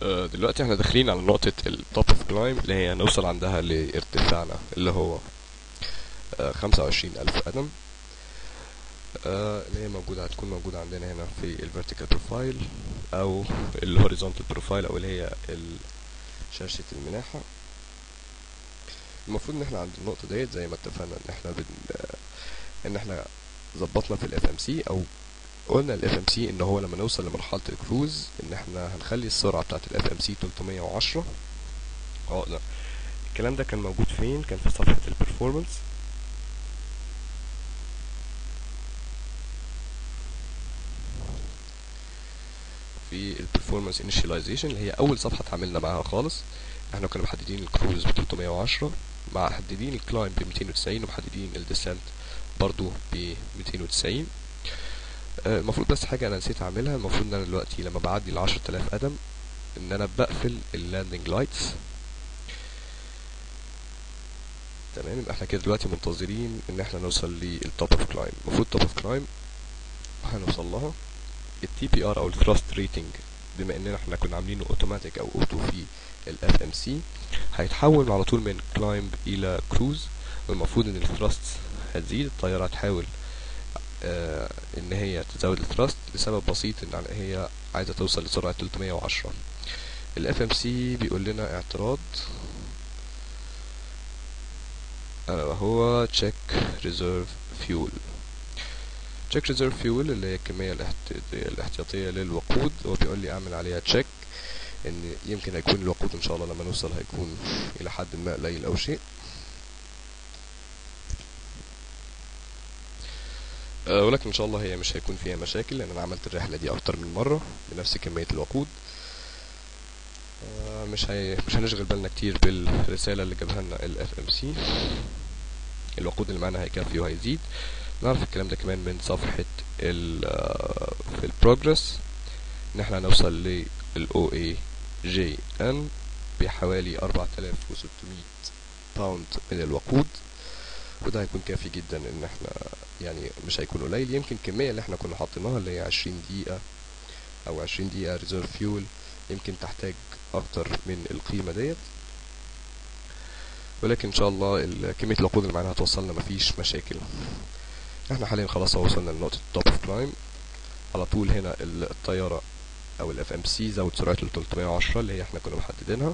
آه، دلوقتي احنا داخلين على نقطة التوب اوف كلايم اللي هي نوصل عندها لارتفاعنا اللي هو خمسة وعشرين ألف قدم آه، اللي هي موجودة هتكون موجودة عندنا هنا في الفيرتيكال بروفايل أو الهوريزونتال بروفايل أو اللي هي ال- شاشة المناحة المفروض ان احنا عند النقطة ديت زي ما اتفقنا ان احنا بن ان احنا ظبطنا في الاف ام سي او قلنا الاف ام سي ان هو لما نوصل لمرحلة الكروز ان احنا هنخلي السرعة بتاعت الاف ام سي 310 عقدة الكلام ده كان موجود فين كان في صفحة البرفورمانس في البرفورمانس انيشاليزيشن اللي هي اول صفحة اتعاملنا معاها خالص احنا كنا محددين الكروز ب 310 محددين الكلايم ب 290 ومحددين الديسنت برضو ب 290 آه، المفروض بس حاجة أنا نسيت أعملها المفروض إن أنا دلوقتي لما بعدي ال 10000 قدم إن أنا بقفل اللاندنج لايتس تمام يبقى احنا كده دلوقتي منتظرين إن احنا نوصل للتوب اوف كلايم المفروض توب اوف كلايم هنوصل لها التي بي ار أو الثراست ريتنج بما إننا احنا كنا عاملينه اوتوماتيك أو اوتو في الاف ام سي هيتحول على طول من كلايمب إلى كروز والمفروض إن الثراست هتزيد الطيارة هتحاول آه ان هي تزود الثراست لسبب بسيط ان هي عايزه توصل لسرعه 310 الاف ام سي بيقول لنا اعتراض الا وهو check reserve fuel check reserve fuel اللي هي الكميه الاحت- الاحتياطيه للوقود هو بيقول لي اعمل عليها check ان يمكن هيكون الوقود ان شاء الله لما نوصل هيكون الى حد ما قليل او شيء آه، ولكن ان شاء الله هي مش هيكون فيها مشاكل لان انا عملت الرحله دي اكتر من مره بنفس كميه الوقود آه، مش هي... مش هنشغل بالنا كتير بالرساله اللي جابها لنا الاف ام سي الوقود اللي معانا هيكفي وهيزيد نعرف الكلام ده كمان من صفحه ال آه، في البروجرس ان احنا هنوصل للاو اي جي ان بحوالي 4600 باوند من الوقود وده هيكون كافي جدا ان احنا يعني مش هيكون قليل يمكن الكمية اللي احنا كنا حاطيناها اللي هي 20 دقيقة او 20 دقيقة ريزيرف فيول يمكن تحتاج اكتر من القيمة ديت ولكن ان شاء الله ال- كمية الوقود اللي معانا هتوصلنا مفيش مشاكل احنا حاليا خلاص وصلنا لنقطة التوب اوف كلايم على طول هنا ال- الطيارة او الاف ام سي زود سرعته ل 310 اللي هي احنا كنا محددينها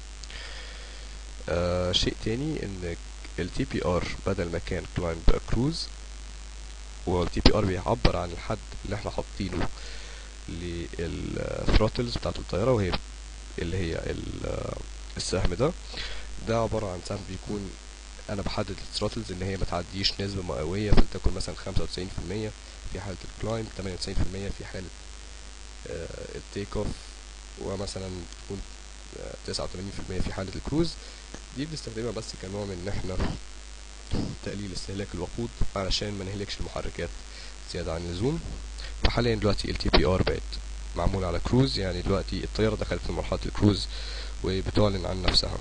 آه شيء تاني ان التي بي ار بدل ما كان كلايم كروز والتي بي ار بيعبر عن الحد اللي احنا حاطينه للثروتلز بتاعت الطيارة وهي اللي هي ال- السهم ده ده عبارة عن سهم بيكون انا بحدد الثروتلز ان هي ما تعديش نسبة مئوية فلتكن مثلا 95% في حالة الكلايم 98% في حالة آه، التيك اوف ومثلا تكون آه، 89% في حالة الكروز دي بنستخدمها بس كنوع من ان احنا تقليل استهلاك الوقود علشان ما نهلكش المحركات زيادة عن اللزوم فحاليا دلوقتي ال TPR بقت معمولة على كروز يعني دلوقتي الطيارة دخلت في مرحلة الكروز وبتعلن عن نفسها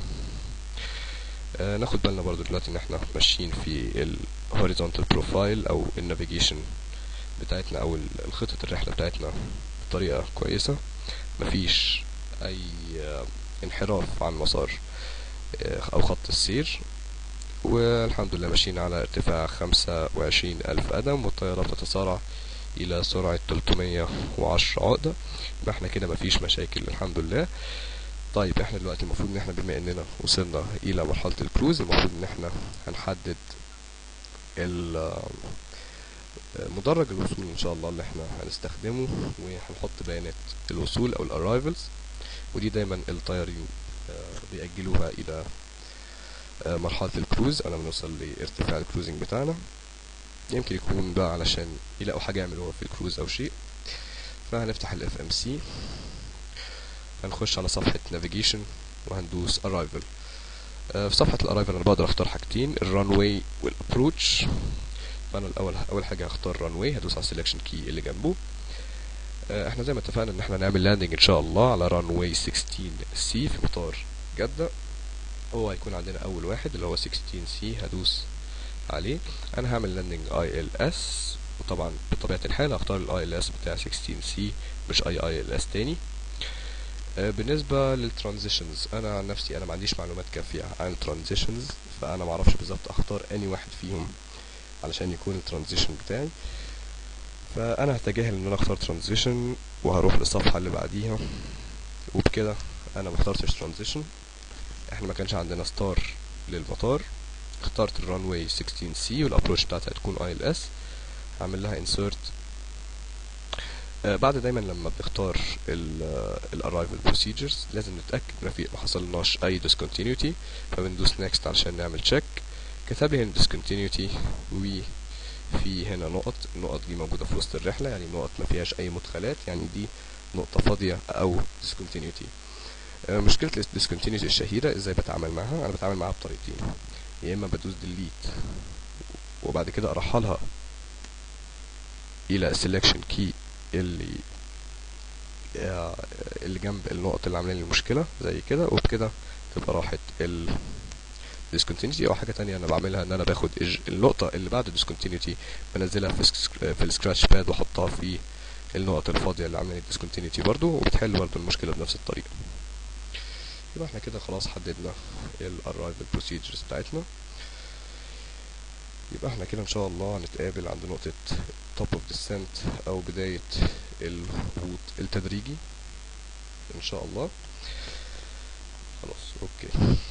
آه ناخد بالنا برضو دلوقتي ان احنا ماشيين في ال horizontal profile او ال navigation بتاعتنا او ال- الخطة الرحلة بتاعتنا بطريقة كويسة مفيش اي آه، انحراف عن مسار آه، او خط السير والحمد لله ماشيين على ارتفاع خمسة وعشرين ألف قدم والطيارة بتتسارع إلى سرعة 310 عقدة يبقى احنا كده مفيش مشاكل الحمد لله طيب احنا دلوقتي المفروض ان احنا بما اننا وصلنا الى مرحلة الكروز المفروض ان احنا هنحدد ال مدرج الوصول ان شاء الله اللي احنا هنستخدمه وهنحط بيانات الوصول او الارايفلز ودي دايما الطيارين آه، بيأجلوها الى آه، مرحلة الكروز أنا بنوصل لارتفاع الكروزنج بتاعنا يمكن يكون بقى علشان يلاقوا حاجة يعملوها في الكروز أو شيء فهنفتح ال FMC هنخش على صفحة navigation وهندوس arrival آه، في صفحة الأرايفل أنا بقدر أختار حاجتين الرانواي والأبروتش فأنا الأول أول حاجة هختار رانواي هدوس على السلكشن كي اللي جنبه آه، احنا زي ما اتفقنا ان احنا هنعمل لاندنج ان شاء الله على رانواي 16 سي في مطار جدة هو هيكون عندنا اول واحد اللي هو 16 سي هدوس عليه انا هعمل لاندنج اي ال اس وطبعا بطبيعه الحال هختار الاي ال اس بتاع 16 سي مش اي اي ال اس تاني آه، بالنسبة للترانزيشنز انا عن نفسي انا ما عنديش معلومات كافية عن الترانزيشنز فانا ما اعرفش بالظبط اختار اني واحد فيهم علشان يكون الترانزيشن بتاعي فانا هتجاهل ان انا اختار ترانزيشن وهروح للصفحة اللي بعديها وبكده انا ما اخترتش ترانزيشن احنا ما كانش عندنا ستار للمطار اخترت الران واي 16 سي والابروش بتاعتها هتكون اي ال اس هعمل لها انسيرت بعد دايما لما بنختار الاررايفل بروسيجرز لازم نتاكد ما في ما حصلناش اي discontinuity فبندوس next علشان نعمل check كتب لي هنا discontinuity وفي هنا نقط النقط دي موجوده في وسط الرحله يعني نقط ما فيهاش اي مدخلات يعني دي نقطه فاضيه او discontinuity آه، مشكله الديسكونتينيوتي الشهيره ازاي بتعامل معاها انا بتعامل معاها بطريقتين يا اما بدوس delete وبعد كده ارحلها الى selection key اللي آه، اللي جنب النقط اللي عاملين لي المشكله زي كده وبكده تبقى راحت ال discontinuity او حاجه تانية انا بعملها ان انا باخد الج- النقطه اللي بعد discontinuity بنزلها في سك- في السكراتش باد واحطها في النقط الفاضيه اللي عاملين discontinuity برضو وبتحل برضو المشكله بنفس الطريقه يبقى احنا كده خلاص حددنا ال arrival procedures بتاعتنا يبقى احنا كده ان شاء الله هنتقابل عند نقطة top of descent او بداية الهبوط التدريجي ان شاء الله خلاص اوكي